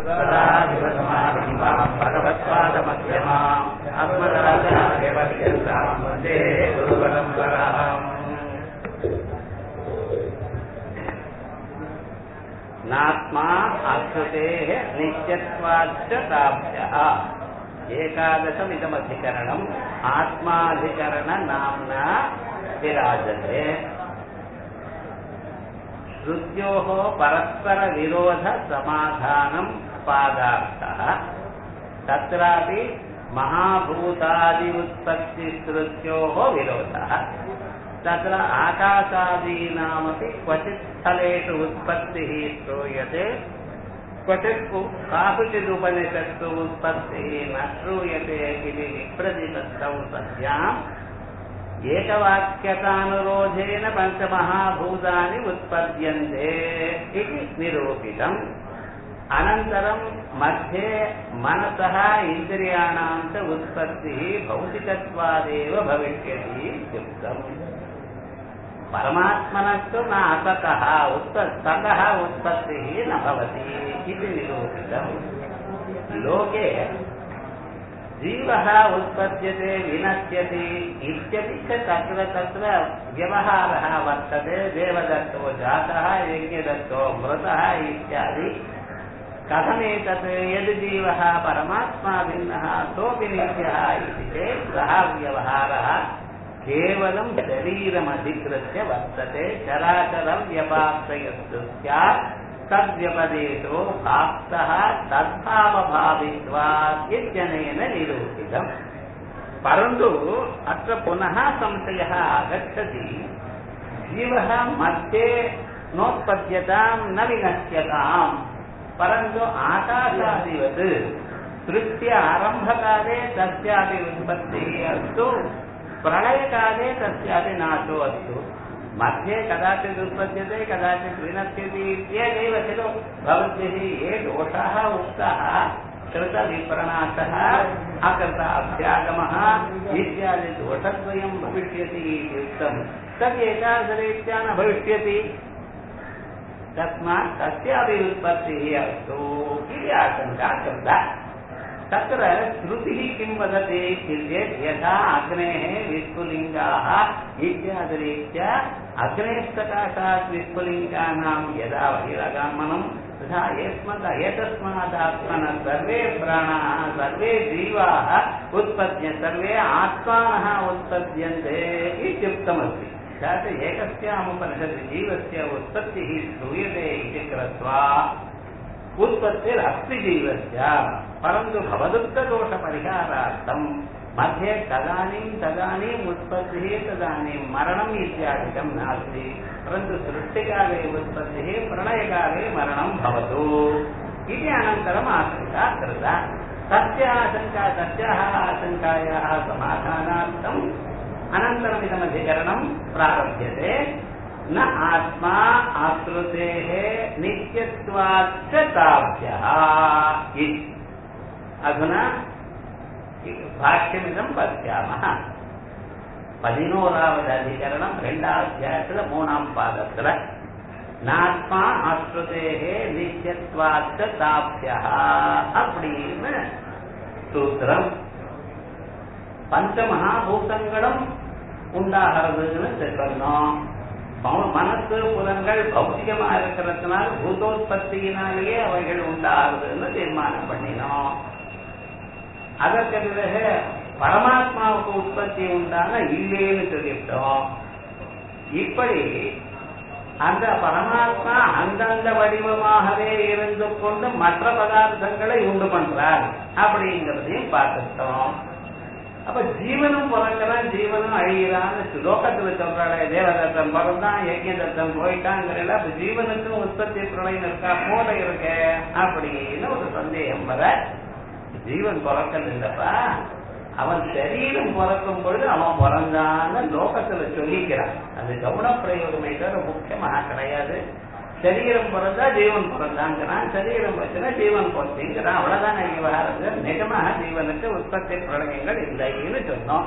सदाशिवसमारम्भाम् भगवत्पादमध्यमाम् अस्मदाचार्यपर्यन्ताम् वन्दे गुरुपरम्पराम् नात्मा अश्रुतेः नित्यत्वाच्च ताभ्यः एकादशमिदमधिकरणम् आत्माधिकरणनाम्ना विराजते श्रुत्योः परस्परविरोधसमाधानम् पादार्थः तत्रापि महाभूतादि उत्पत्तिश्रुत्योः विरोधः तत्र आकाशादीनामपि क्वचित् स्थलेषु उत्पत्तिः श्रूयते क्वचित् काकुचिदुपनिषत्सु उत्पत्तिः न श्रूयते इति विप्रतिपत्तौ सत्याम् एकवाक्यतानुरोधेन पञ्चमहाभूतानि उत्पद्यन्ते इति निरूपितम् अनन्तरं मध्ये मनसः इन्द्रियाणां च उत्पत्तिः भौतिकत्वादेव भविष्यति इत्युक्तम् परमात्मनस्तु न असतः उत्प सतः उत्पत्तिः न भवति इति निरूपितम् लोके जीवः उत्पद्यते विनश्यति इत्यपि च तत्र तत्र व्यवहारः वर्तते देवदत्तो जातः यज्ञदत्तो मृतः इत्यादि कथमेतत् यद् जीवः परमात्मा भिन्नः सोऽपि नित्यः इति चेत् सः व्यवहारः केवलं शरीरमधिकृत्य वर्तते चराचरं व्यपाप्तयस्तु स्यात् तद्व्यपदेशो प्राप्तः तद्भावभावित्वात् इत्यनेन निरूपितम् परन्तु अत्र पुनः संशयः आगच्छति जीवः मध्ये नोत्पद्यतां न विनश्यताम् परन्तु आकाशादिवत् सृष्टि आरम्भकाले तस्यापि उत्पत्तिः अस्तु प्रलयकाले तस्यापि नाशो अस्तु मध्ये कदाचित् उत्पद्यते कदाचित् विनश्यति इत्येवैव खलु भवद्भिः ये दोषाः उक्ताः कृतविप्रणाशः अकृत अभ्यागमः इत्यादि दोषद्वयं भविष्यति इति उक्तं तद् एकादरीत्या न भविष्यति तस्मात् तस्यापि उत्पत्तिः अस्तु इति आशङ्का कृता तत्र श्रुतिः किं वदति चेत् यथा अग्नेः विस्फुलिङ्गाः इत्यादिरीत्या अग्नेः सकाशात् विस्फुलिङ्गानां यदा बहिरगमनं तथा यस्मत् एतस्मादात्मनः सर्वे प्राणाः सर्वे जीवाः उत्पद्य सर्वे आत्मानः उत्पद्यन्ते इत्युक्तमस्ति तत् एकस्यामुपनिषदि जीवस्य उत्पत्तिः श्रूयते इति कृत्वा उत्पत्तिरस्ति जीवस्य परन्तु भवदुक्तदोषपरिहारार्थं मध्ये तदानीं तदानीम् उत्पत्तिः तदानीं मरणम् इत्यादिकं नास्ति परन्तु सृष्टिकाले उत्पत्तिः प्रणयकाले मरणं भवतु इति अनन्तरम् आशङ्का कृता तस्य आशङ्का तस्याः आशङ्कायाः समाधानार्थम् अनन्तरमिदमधिकरणं प्रारभ्यते न आत्मा आश्रुतेः नित्यत्वाच्च ताभ्यः अधुना भाष्यमिदं पश्यामः பதினோராவததிகரணம் ரெண்டாத்தியாயத்துல மூணாம் பாதத்துல நாத்மா அஸ்ருதேகே நித்தியத்வாச்ச தாபியா அப்படின்னு சூத்திரம் பஞ்சமகாபூதங்களும் உண்டாகிறதுன்னு சொன்னோம் மனசு புலன்கள் பௌத்திகமா இருக்கிறதுனால பூதோத்பத்தியினாலேயே அவைகள் உண்டாகுதுன்னு தீர்மானம் பண்ணினோம் அதற்கு பிறகு பரமாத்மாவுக்கு உற்பத்தி உண்டான இல்லேன்னு சொல்லிட்டோம் இப்படி அந்த பரமாத்மா அந்தந்த வடிவமாகவே இருந்து கொண்டு மற்ற பதார்த்தங்களை உண்டு பண்றார் அப்படிங்கிறதையும் பார்த்துட்டோம் அப்ப ஜீவனும் பிறக்கிறான் ஜீவனும் அழிகிறான்னு லோகத்துல சொல்றாளே தேவதத்தன் பிறந்தான் யஜ்யதத்தன் போயிட்டாங்கிறல அப்ப ஜீவனுக்கும் உற்பத்தி பிரளயம் இருக்கா போல இருக்க அப்படின்னு ஒரு சந்தேகம் வர ஜீவன் பிறக்கல் இல்லப்பா அவன் சரீரம் பிறக்கும் பொழுது அவன் பிறந்தான்னு லோகத்துல சொல்லிக்கிறான் அது கவனப்பிரயோகமே தவிர முக்கியமாக கிடையாது சரீரம் பிறந்தா ஜீவன் பிறந்தாங்கிறான் சரீரம் போச்சுன்னா ஜீவன் போச்சுங்கிறான் அவ்வளவுதான் விவகாரங்கள் நிஜமாக ஜீவனுக்கு உற்பத்தி பிரளயங்கள் இல்லைன்னு சொன்னோம்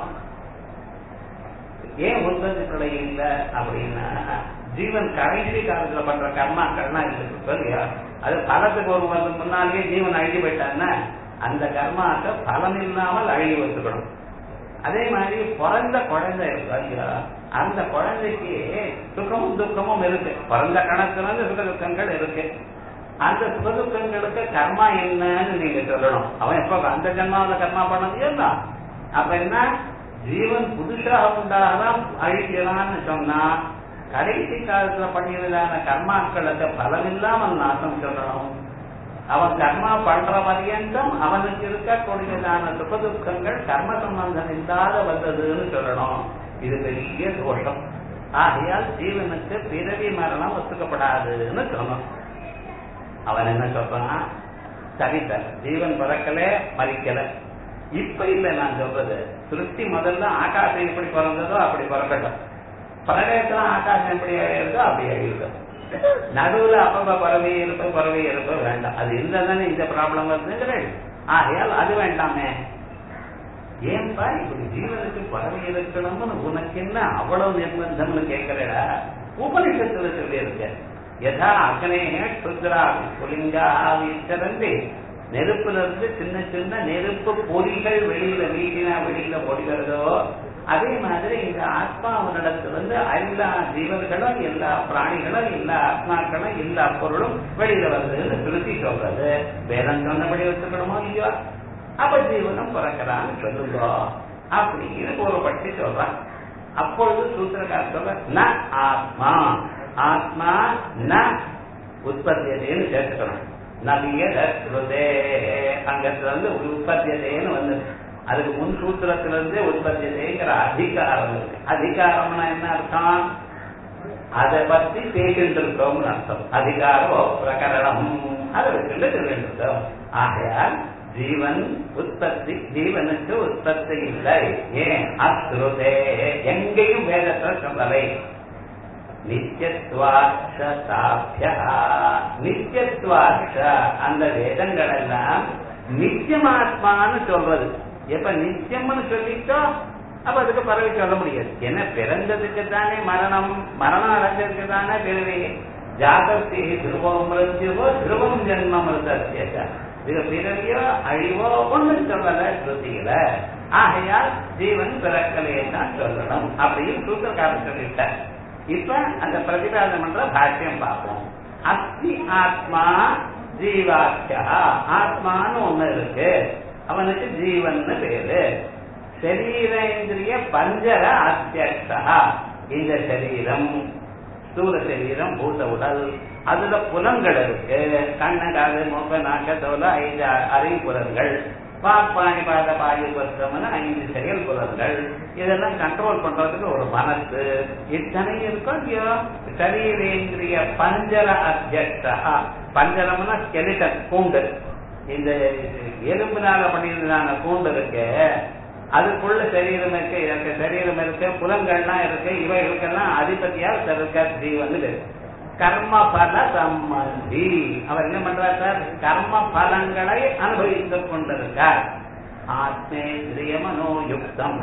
ஏன் உற்பத்தி பிரளயம் இல்லை அப்படின்னா ஜீவன் கடைசி காலத்துல பண்ற கர்மாக்கள்லாம் இருக்கு இல்லையா அது பலத்துக்கு ஒரு வருஷம் முன்னாலேயே ஜீவன் அழுகி போயிட்டான்னா அந்த கர்மாக்க பலன் இல்லாமல் அழுகி வச்சுக்கணும் அதே மாதிரி பிறந்த குழந்தை இருக்கு இல்லையா அந்த குழந்தைக்கு சுகமும் துக்கமும் இருக்கு பிறந்த கணக்குல இருந்து சுக துக்கங்கள் இருக்கு அந்த சுக துக்கங்களுக்கு கர்மா என்னன்னு நீங்க சொல்லணும் அவன் எப்ப அந்த ஜென்மாவில கர்மா பண்ணது என்ன அப்ப என்ன ஜீவன் புதுசாக உண்டாகலாம் அழிக்கலாம்னு சொன்னா கடைசி காலத்துல பண்ணியதான கர்மாக்களுக்கு பலன் இல்லாமல் நாசம் சொல்லணும் அவன் கர்மா பண்ற பரியந்தம் அவனுக்கு இருக்கக்கூடியதான சுக துக்கங்கள் கர்ம சம்பந்தம் இல்லாத வந்ததுன்னு சொல்லணும் இது பெரிய தோஷம் ஆகையால் ஜீவனுக்கு பிறவி மரணம் ஒத்துக்கப்படாதுன்னு சொல்லணும் அவன் என்ன சொல்றான் சரி சார் ஜீவன் பிறக்கல மறிக்கல இப்ப இல்ல நான் சொல்றது சிருஷ்டி முதல்ல ஆகாசம் எப்படி பிறந்ததோ அப்படி பிறக்கட்டும் பிரளயத்துல ஆகாசம் எப்படி ஆயிருந்தோ அப்படி ஆயிருக்கும் நடுவுல அப்பப்ப பறவை இருப்ப பறவை இருப்ப வேண்டாம் அது இல்லதானே இந்த ப்ராப்ளம் வருதுங்கிறேன் ஆகையால் அது வேண்டாமே ஏன்பா இப்படி ஜீவனுக்கு பறவை இருக்கணும்னு உனக்கு என்ன அவ்வளவு நிர்பந்தம்னு கேட்கிறடா உபனிஷத்துல சொல்லி இருக்க யதா அக்னேய சுத்ரா புலிங்கா விச்சரந்தி நெருப்புல இருந்து சின்ன சின்ன நெருப்பு பொறிகள் வெளியில வீட்டினா வெளியில பொடிகிறதோ அதே மாதிரி இந்த ஆத்மாவனிடத்திலிருந்து எல்லா ஜீவர்களும் எல்லா பிராணிகளும் எல்லா ஆத்மாக்களும் எல்லா பொருளும் வெளியில வருதுன்னு திருத்தி சொல்றது வேதம் சொன்னபடி வச்சுக்கணுமோ இல்லையோ அப்ப ஜீவனம் பிறக்கிறான்னு சொல்லுங்க அப்படின்னு ஒரு பற்றி சொல்றான் அப்பொழுது சூத்திரக்கார சொல்ற ந ஆத்மா ஆத்மா ந உற்பத்தியதேன்னு சேர்த்துக்கணும் நவியதே அங்கத்துல வந்து உற்பத்தியதேன்னு வந்து அதுக்கு முன் சூத்திரத்துல இருந்து உற்பத்தியதேங்கிற அதிகாரம் இருக்கு அதிகாரம்னா என்ன அர்த்தம் அதை பத்தி பேசிட்டு இருக்கோம்னு அர்த்தம் அதிகாரம் பிரகரணம் அதை வச்சுட்டு சொல்லிட்டு இருக்கோம் ஆகையால் ஜீவன் உற்பத்தி ஜீவனுக்கு உற்பத்தி இல்லை ஏன் அஸ்ருதே எங்கேயும் வேதத்தை சொல்லலை நித்தியத்வாட்சாபியா நித்தியத்வாட்ச அந்த வேதங்கள் எல்லாம் நித்தியமாத்மான்னு சொல்றது எப்ப நித்தியம்னு சொல்லிட்டோ அப்ப அதுக்கு பறவை சொல்ல முடியாது ஏன்னா பிறந்ததுக்கு தானே மரணம் மரணம் அடைஞ்சதுக்கு தானே பிறவி ஜாகத்தி திருவம் மிருத்யுவோ திருவம் ஜென்மம் மிருதத்திய இது பிறவியோ அழிவோ ஒண்ணும் சொல்லல ஸ்ருதியில ஆகையால் ஜீவன் பிறக்கலையே தான் சொல்லணும் அப்படின்னு சூத்திரக்காரர் சொல்லிட்டார் இப்ப அந்த பிரதிபாதம் பண்ற பாஷ்யம் பார்ப்போம் அஸ்தி ஆத்மா ஜீவாக்கியா ஆத்மான்னு ஒண்ணு இருக்கு அவனுக்கு ஜீவன் பேரு சரீரேந்திரிய பஞ்சர அத்தியக்ஷா இந்த சரீரம் ஸ்தூல சரீரம் பூத உடல் அதுல புலங்கள் இருக்கு கண்ண காது மூக்க நாக்க தோல ஐந்து அறிவு புலங்கள் பாப்பாணி பாத பாயு பத்திரம்னு ஐந்து செயல் புலங்கள் இதெல்லாம் கண்ட்ரோல் பண்றதுக்கு ஒரு மனசு இத்தனை இருக்கும் இல்லையோ சரீரேந்திரிய பஞ்சர அத்தியக்ஷா பஞ்சரம்னா ஸ்கெலிட்டன் கூண்டு இந்த எலும்புனால பண்ணியிருந்தான கூண்டு இருக்கு அதுக்குள்ள சரீரம் இருக்கு எனக்கு சரீரம் இருக்கு புலங்கள்லாம் இருக்கு இவைகளுக்கெல்லாம் அதிபதியா இருக்க ஜீவன் கர்ம பல சம்பந்தி அவர் என்ன பண்றார் சார் கர்ம பலங்களை அனுபவித்துக் கொண்டிருக்கார் ஆத்மேந்திரிய மனோயுக்தம்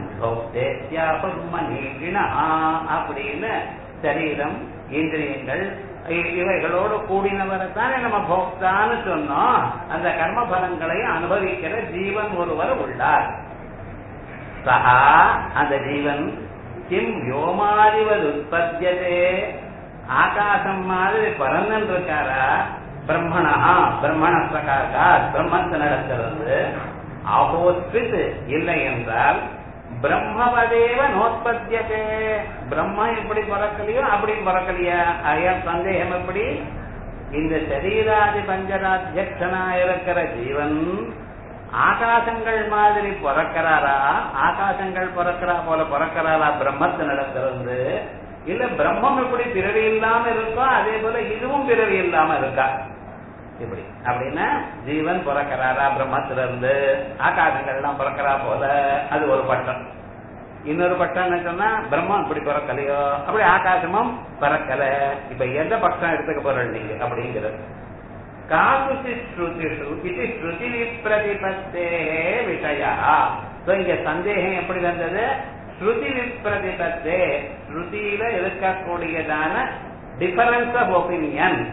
அப்படின்னு சரீரம் இந்திரியங்கள் இவைகளோடு கூடினவரை தானே நம்ம போக்தான்னு சொன்னோம் அந்த கர்ம பலங்களை அனுபவிக்கிற ஜீவன் ஒருவர் உள்ளார் சகா அந்த ஜீவன் கிம் யோமாதிவது உற்பத்தியதே ஆகாசம் மாதிரி பரந்தன் இருக்காரா பிரம்மணா பிரம்மண பிரகாசா பிரம்மத்து நடக்கிறது அகோத்வித் இல்லை என்றால் பிரம்மவதேவ நோத்பத்தியதே பிரம்ம எப்படி பிறக்கலையோ அப்படி பிறக்கலையா ஐயா சந்தேகம் எப்படி இந்த சரீராதி பஞ்சராத்தியக்ஷனா இருக்கிற ஜீவன் ஆகாசங்கள் மாதிரி பிறக்கிறாரா ஆகாசங்கள் பிறக்கிறா போல பிறக்கிறாரா பிரம்மத்து நடக்கிறது இல்ல பிரம்மம் எப்படி பிறவி இல்லாம இருக்கோ அதே போல இதுவும் பிறவி இல்லாம இருக்கா இப்படி அப்படின்னா ஜீவன் பிறக்கிறாரா பிரம்மத்துல இருந்து ஆகாசங்கள் எல்லாம் பிறக்கிறா போல அது ஒரு பட்டம் இன்னொரு பட்டம் என்ன சொன்னா பிரம்மம் இப்படி பிறக்கலையோ அப்படி ஆகாசமும் பிறக்கல இப்ப எந்த பட்டம் எடுத்துக்க போற நீங்க அப்படிங்கிறது காசுசி ஸ்ருதிஷு இது ஸ்ருதி விப்ரதிபத்தே விஷயா இங்க சந்தேகம் எப்படி வந்தது ஸ்ருதி விப்ரதிபத்தே ஸ்ருதியில இருக்கக்கூடியதான டிஃபரன்ஸ் ஆஃப் ஒப்பீனியன்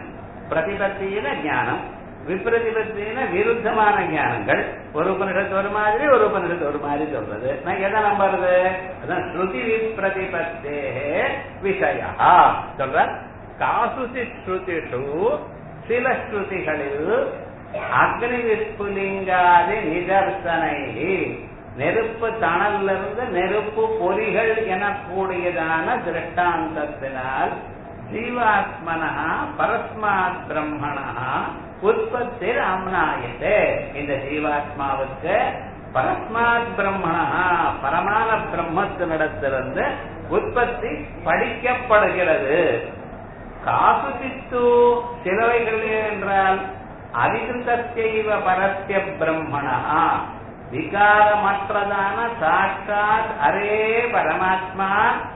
பிரதிபத்தியின ஞானம் விப்ரதிபத்தின விருத்தமான ஞானங்கள் ஒரு உபனிஷத்து ஒரு மாதிரி ஒரு உபனிஷத்து ஒரு மாதிரி சொல்றது நான் எதை நம்புறது அதான் ஸ்ருதி விப்ரதிபத்தே விஷயா சொல்ற காசுசி ஸ்ருதிஷு சில ஸ்ருதிகளில் அக்னி விஸ்புலிங்காதி நிதர்சனை நெருப்பு தணல்ல இருந்து நெருப்பு பொறிகள் எனக்கூடியதான திருஷ்டாந்தத்தினால் ஜீவாத்மனா பரஸ்மாத் பிரம்மணா உற்பத்தி அம்னாயத்தே இந்த ஜீவாத்மாவுக்கு பரஸ்மாத் பிரம்மணா பரமான பிரம்மத்தினிடத்திலிருந்து உற்பத்தி படிக்கப்படுகிறது காசு சித்து சிலவைகள் என்றால் அதிகிருத்தத்தைவ பரஸ்ய பிரம்மணா விகாரமற்றதான சாட்சாத் அரே பரமாத்மா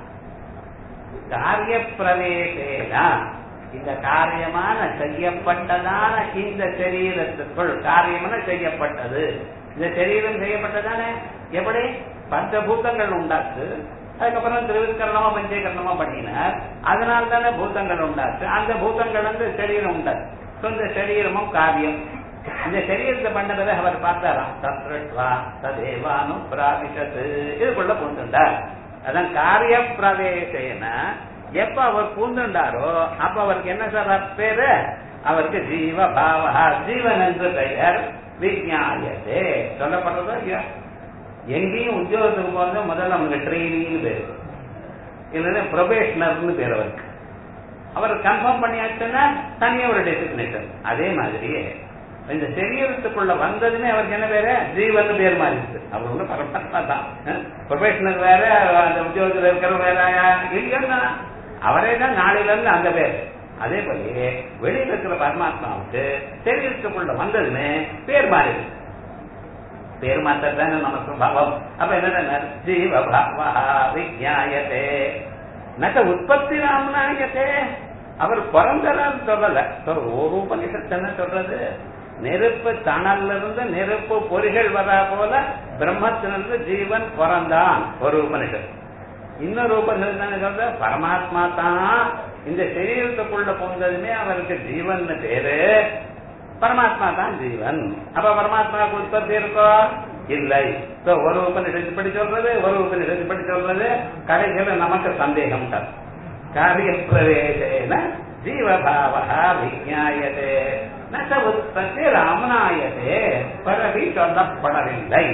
காரிய பிரவேசேன இந்த காரியமான செய்யப்பட்டதான இந்த சரீரத்துக்குள் காரியமான செய்யப்பட்டது இந்த சரீரம் செய்யப்பட்டதானே எப்படி பஞ்சபூதங்கள் உண்டாச்சு அதுக்கப்புறம் திருவிற்கரணமா பஞ்சீகரணமா பண்ணினார் அதனால தானே பூதங்கள் உண்டாச்சு அந்த பூதங்கள் வந்து சரீரம் உண்டாச்சு So, இந்த சரீரமும் காரியம் இந்த சரீரத்தை பண்ணதை அவர் பார்த்தாராம் தத்ருஷ்வா ததேவானு பிராபிஷத்து இதுக்குள்ள பூந்துண்டார் அதான் காரிய பிரவேசேன எப்ப அவர் பூந்துண்டாரோ அப்ப அவருக்கு என்ன சார் பேரு அவருக்கு ஜீவ பாவா ஜீவன் என்று பெயர் விஜயாயதே சொல்லப்படுறதோ இல்லையா எங்கேயும் உத்தியோகத்துக்கு போறது முதல்ல அவனுக்கு ட்ரெயினிங்னு பேரு இல்லைன்னா ப்ரொபேஷனர்னு பேர் அவருக்கு அவர் கன்ஃபார்ம் பண்ணியாச்சுன்னா தனியா ஒரு டெசிக்னேஷன் அதே மாதிரியே இந்த சரீரத்துக்குள்ள வந்ததுமே அவருக்கு என்ன பேரு ஜீவன் பேர் மாறிடுச்சு அவர் ஒண்ணு பரமாத்மா தான் ப்ரொபேஷனல் வேற அந்த உத்தியோகத்தில் இருக்கிற வேற இல்லைன்னா அவரே தான் நாளையில இருந்து அந்த பேர் அதே போல வெளியில இருக்கிற பரமாத்மாவுக்கு சரீரத்துக்குள்ள வந்ததுமே பேர் மாறிடுச்சு பேர் மாத்திரத்தானே நம்ம சுபாவம் அப்ப என்ன ஜீவ பாவா விஜயாயத்தே நக உற்பத்தி ராமநாயகத்தே அவர் பிறந்தரான்னு சொல்லல ஒரு உபனிஷத்து என்ன சொல்றது நெருப்பு தணல்ல இருந்து நெருப்பு பொறிகள் வரா போல பிரம்மத்திலிருந்து ஜீவன் பிறந்தான் ஒரு உபனிஷத்து இன்னொரு உபனிஷத்து என்ன சொல்ற பரமாத்மா தான் இந்த சரீரத்துக்குள்ள போனதுமே அவருக்கு ஜீவன் பேரு பரமாத்மா தான் ஜீவன் அப்ப பரமாத்மாவுக்கு உற்பத்தி இருக்கோ இல்லை ஒரு உபநிஷத்து இப்படி சொல்றது ஒரு உபநிஷத்து இப்படி சொல்றது கடைசியில நமக்கு சந்தேகம் தான் காரிய பிரவேசேன ஜீவபாவா விஜாயதே நச உற்பத்தி ராமநாயதே பரவி சொல்லப்படவில்லை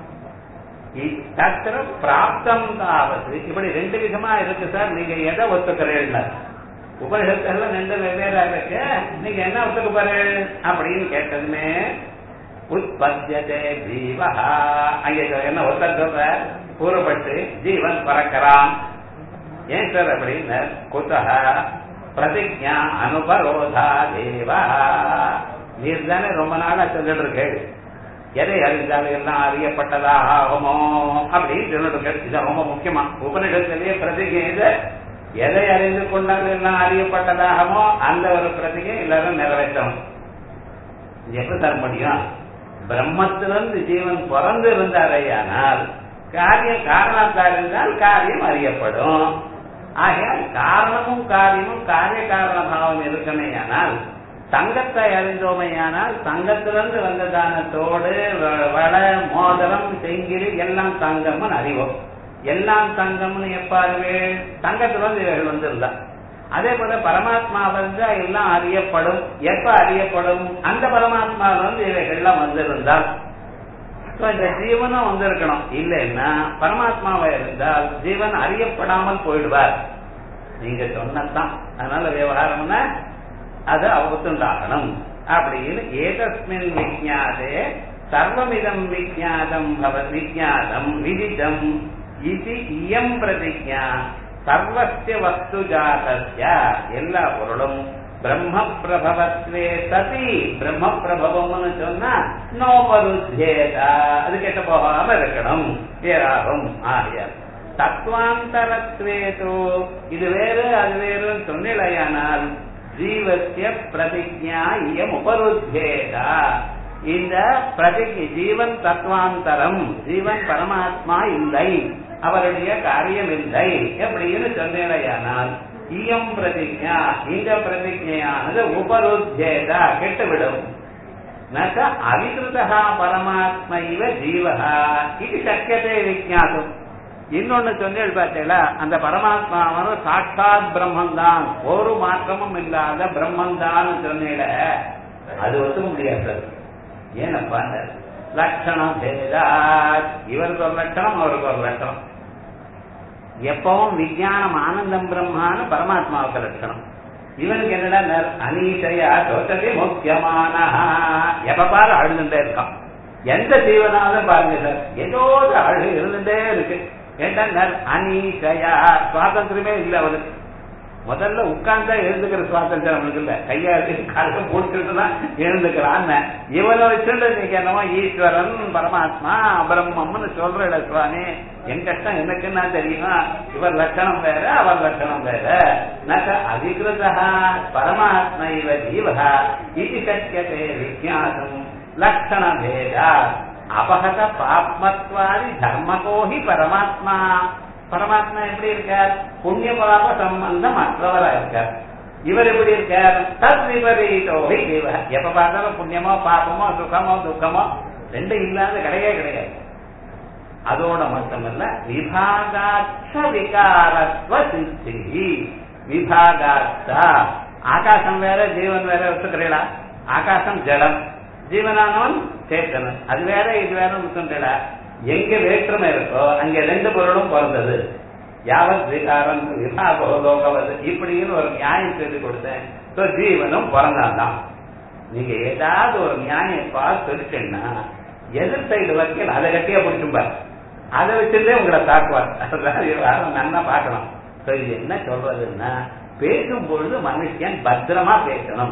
தத்திர பிராப்தம் தாவது இப்படி ரெண்டு விதமா இருக்கு சார் நீங்க எதை ஒத்துக்கிறீர்கள் உபனிஷத்துல ரெண்டு வெவ்வேறா இருக்கு நீங்க என்ன ஒத்துக்க போறீ அப்படின்னு கேட்டதுமே உற்பத்தியதே ஜீவா அங்க என்ன ஒருத்தர் சொல்ற கூறப்பட்டு ஜீவன் பறக்கிறான் ஏன் சார் அப்படின்னு குத்தக பிரதிஜா அனுபரோதா தேவா நீர் தானே ரொம்ப நாளா சொல்லிட்டு இருக்கு எதை அறிந்தாலும் எல்லாம் அறியப்பட்டதா ஆகுமோ அப்படின்னு சொல்லிட்டு இருக்கு இது ரொம்ப முக்கியமா உபநிடத்திலேயே பிரதிஜை இது எதை அறிந்து கொண்டாலும் எல்லாம் அறியப்பட்டதாகமோ அந்த ஒரு பிரதிகை எல்லாரும் நிறைவேற்றணும் எப்படி தர முடியும் பிரம்மத்திலிருந்து ஜீவன் பிறந்து இருந்தாரையானால் காரியம் காரணத்தால் இருந்தால் காரியம் அறியப்படும் ஆகையால் காரணமும் காரியமும் காரிய காரண பாவம் இருக்கமேயானால் தங்கத்தை அறிந்தோமையானால் தங்கத்திலிருந்து வந்ததான தோடு வள மோதிரம் செங்கிரி எல்லாம் தங்கம்னு அறிவோம் எல்லாம் தங்கம்னு எப்ப அறிவேன் தங்கத்திலிருந்து இவைகள் வந்திருந்தா அதே போல பரமாத்மாவிலிருந்து எல்லாம் அறியப்படும் எப்ப அறியப்படும் அந்த பரமாத்மாவிலிருந்து இவைகள்லாம் வந்திருந்தால் இந்த ஜீவனும் வந்திருக்கணும் இல்லைன்னா பரமாத்மாவா இருந்தால் ஜீவன் அறியப்படாமல் போயிடுவார் நீங்க சொன்னதான் அதனால விவகாரம்னா அது அவத்துண்டாகணும் அப்படின்னு ஏதஸ்மின் விஜாதே சர்வமிதம் விஜாதம் பவ விஜாதம் விதிதம் இது இயம் பிரதிஜா சர்வசிய வஸ்து ஜாதஸ்ய எல்லா பொருளும் பிரம்ம பிரபவத்வே சதி பிரம்ம பிரபவம்னு சொன்னா நோபருத்தேதா அது கெட்ட போகாம இருக்கணும் பேராகும் ஆகிய தத்வாந்தரத்வேதோ இது வேறு அது வேறுன்னு சொன்னிலையானால் ஜீவசிய பிரதிஜா இயம் உபருத்தேதா இந்த பிரதிஜை ஜீவன் தத்வாந்தரம் ஜீவன் பரமாத்மா இல்லை அவருடைய காரியம் இல்லை எப்படின்னு சொன்னேனையானால் இயம் பிரதிஜா இந்த பிரதிஜையானது உபருத்தேதா கெட்டுவிடும் நக அவிகிருதா பரமாத்ம இவ ஜீவகா இது சக்கியத்தை விஜாத்தும் இன்னொன்னு சொன்னேன் பார்த்தீங்களா அந்த பரமாத்மாவான சாட்சாத் பிரம்மந்தான் ஒரு மாற்றமும் இல்லாத பிரம்மந்தான் சொன்னேல அது ஒத்துக்க முடியாது சார் ஏனப்பா லட்சணம் பேதா இவருக்கு ஒரு லட்சணம் அவருக்கு ஒரு லட்சணம் எப்பவும் விஜயானம் ஆனந்தம் பிரம்மான்னு பரமாத்மாவுக்கு லட்சணம் இவனுக்கு என்னடா அனீசையா தோட்டத்தை முக்கியமான எப்ப பாரு அழுதுட்டே இருக்கான் எந்த ஜீவனாலும் பாருங்க சார் ஏதோ ஒரு அழகு இருந்துட்டே இருக்கு ஏன்டா அனீசையா சுவாதந்திரமே இல்லை அவனுக்கு முதல்ல உட்கார்ந்தா எழுந்துக்கிற சுவாதந்திரம் அவனுக்கு இல்ல கையா காலையில போட்டுட்டு தான் எழுந்துக்கிறான் இவனை வச்சுட்டு நீங்க என்னமோ ஈஸ்வரன் பரமாத்மா பிரம்மம்னு சொல்ற சுவாமி என் கஷ்டம் எனக்குன்னா தெரியுமா இவர் லட்சணம் வேற அவர் லட்சணம் வேற நக அதிகிருதா பரமாத்ம இவ ஜீவா இது சக்கியத்தை விஜயாசம் லட்சண பேதா அபகத பாப்மத்வாதி தர்மகோஹி பரமாத்மா பரமாத்மா எப்படி இருக்கார் புண்ணிய பாப சம்பந்தம் அற்றவரா இருக்கார் இவர் எப்படி இருக்கார் தத் விபரீதோகி ஜீவ எப்ப பார்த்தாலும் புண்ணியமோ பாபமோ சுகமோ துக்கமோ ரெண்டும் இல்லாத கிடையவே கிடையாது அதோட மட்டுமல்ல விபாகாட்ச விகாரத்வ சித்தி விபாகாட்சா ஆகாசம் வேற ஜீவன் வேற ஒத்துக்கிறீங்களா ஆகாசம் ஜலம் ஜீவனானவன் சேத்தனன் அது வேற இது வேற ஒத்துக்கிறீங்களா எங்க வேற்றுமை இருக்கோ அங்க ரெண்டு பொருளும் பிறந்தது யாவத் விகாரம் விபாகோ லோகவது இப்படின்னு ஒரு நியாயம் சொல்லி கொடுத்தேன் ஜீவனும் பிறந்தாதான் நீங்க ஏதாவது ஒரு நியாயம் பார்த்து சொல்லிட்டேன்னா எதிர் சைடு வரைக்கும் அதை கட்டியா பிடிச்சும்பார் அதை வச்சிருந்தே உங்களை தாக்குவார் அதான் நல்லா பார்க்கணும் இது என்ன சொல்றதுன்னா பேசும்பொழுது மனுஷன் பத்திரமா பேசணும்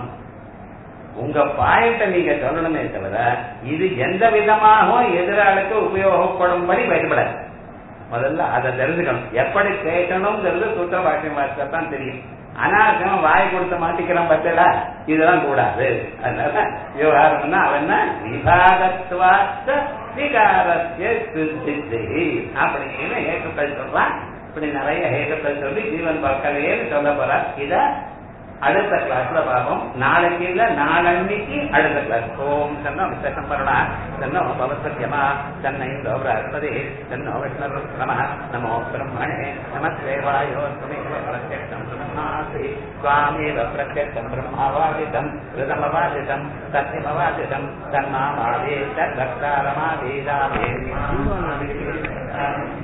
உங்க பாயிண்ட நீங்க சொல்லணுமே தவிர இது எந்த விதமாகவும் எதிராளுக்கு உபயோகப்படும்படி பயன்படாது முதல்ல அதை தெரிஞ்சுக்கணும் எப்படி பேசணுங்கிறது சூத்திர பாஷ்யம் தான் தெரியும் அனாவசியமா வாய் கொடுத்து மாட்டிக்கிறான் பத்தல இதெல்லாம் கூடாது அதனால விவகாரம்னா அவன் விபாகத்துவாத்த விகாரத்திய சித்தி அப்படின்னு ஏற்றுக்கள் சொல்றான் இப்படி நிறைய ஹேத்துக்கள் சொல்லி ஜீவன் பக்கலையேன்னு சொல்ல போறார் இத அடுத்த கிளாஸ்ல பார்ப்போம் நாளைக்கு இல்ல நாளன்னைக்கு அடுத்த கிளாஸ் ஓம் சன்னோ விசேஷம் பரணா சன்னோ பவசத்யமா தன்னை கௌரவதி தன்னோ விஷ்ணு நம நமோ பிரம்மணே நமஸ்தேவாயோ துமேவ பிரத்யக்ஷம் பிரம்மாசி சுவாமேவ பிரத்யக்ஷம் பிரம்மாவாதிதம் ரிதமவாதிதம் சத்தியமவாதிதம் தன்மாமாவே தத்வக்தாரமாவேதாமே